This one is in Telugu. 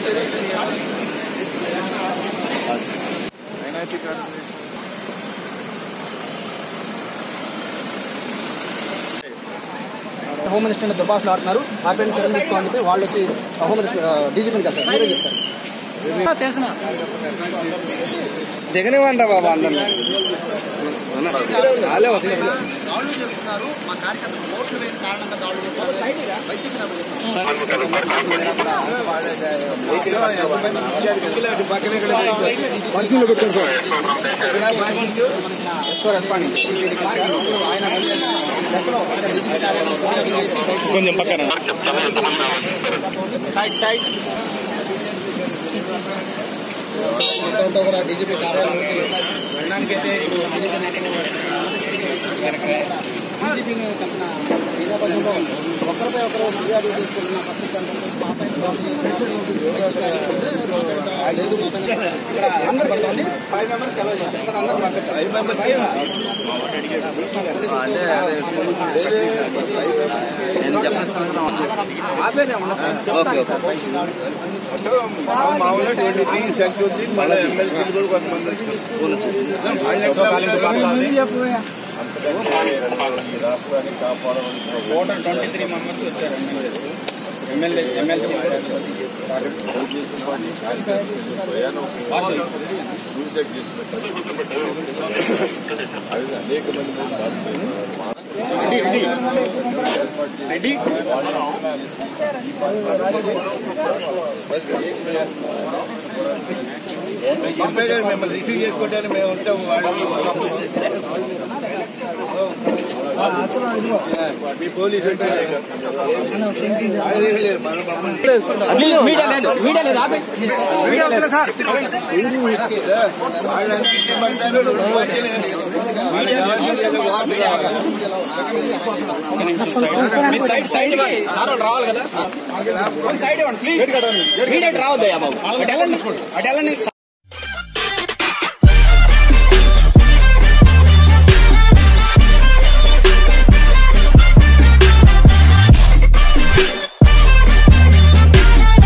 హోమ్ మినిస్టర్ దుబాసులు ఆడుతున్నారు ఆ పేరు చర్యలు తీసుకోవాలని చెప్పి వాళ్ళు వచ్చి హోమ్ మినిస్టర్ డీజీపీని కలిసారు మీరే చెప్తారు తెలిసిన దిగనివ్వండి బాబా అందరినీ వాళ్ళే వస్తున్నారు దాడులు చేస్తున్నారు మా కార్యకర్తలు ఓట్లు వేయని కారణంగా దాడులు చేస్తున్నారు వైసీపీ నాయకులు చేస్తున్నారు. కొంచెం పక్కన మొత్తంతో కూడా డీజీపీ కార్యాలయానికి వెళ్ళడానికి అయితే ఇప్పుడు డీజీపీ డీజీపీని కలిసిన ఈ నేపథ్యంలో ఒకరిపై ఒకరు ఫిర్యాదు తీసుకుంటున్న పరిస్థితి కనిపిస్తుంది. మా పైన దాడులు చేస్తున్నారు. లేదు మా పైన ఇక్కడ అందరూ పడుతుంది నేను చెప్పేస్తాను ఓకే ఓకే మామూలుగా టీడీపీ శక్తి ఉంది మళ్ళీ ఎమ్మెల్సీలు కూడా కొంతమంది ఈ రాష్ట్రాన్ని కాపాడవలసిన టోటల్ ట్వంటీ త్రీ మెంబర్స్ వచ్చారు ఎమ్మెల్యేస్ ఎమ్మెల్యే ఎమ్మెల్సీ సూసైడ్ చేసినట్టు అది అనేక మంది మీద దాడి చేస్తున్నారు. మిమ్మల్ని రిసీవ్ చేసుకోవడానికి మేము ఉంటాం మీ పోలీసు అంటే అదేమీ లేదు మన మమ్మల్ని మీడియా లేదు మీడియా లేదు ఆపే వాళ్ళు అన్నింటినీ పడతారు, నువ్వు పట్టలేదు. వాళ్ళకి కావాల్సింది వార్త కావాలి. మీరు సైడ్ సైడ్ ఇవ్వండి. సార్ వాళ్ళు రావాలి కదా సైడ్ ఇవ్వండి ప్లీజ్ మీడియా రావద్దయ్యా బాబు అటు వెళ్ళండి అటు వెళ్ళండి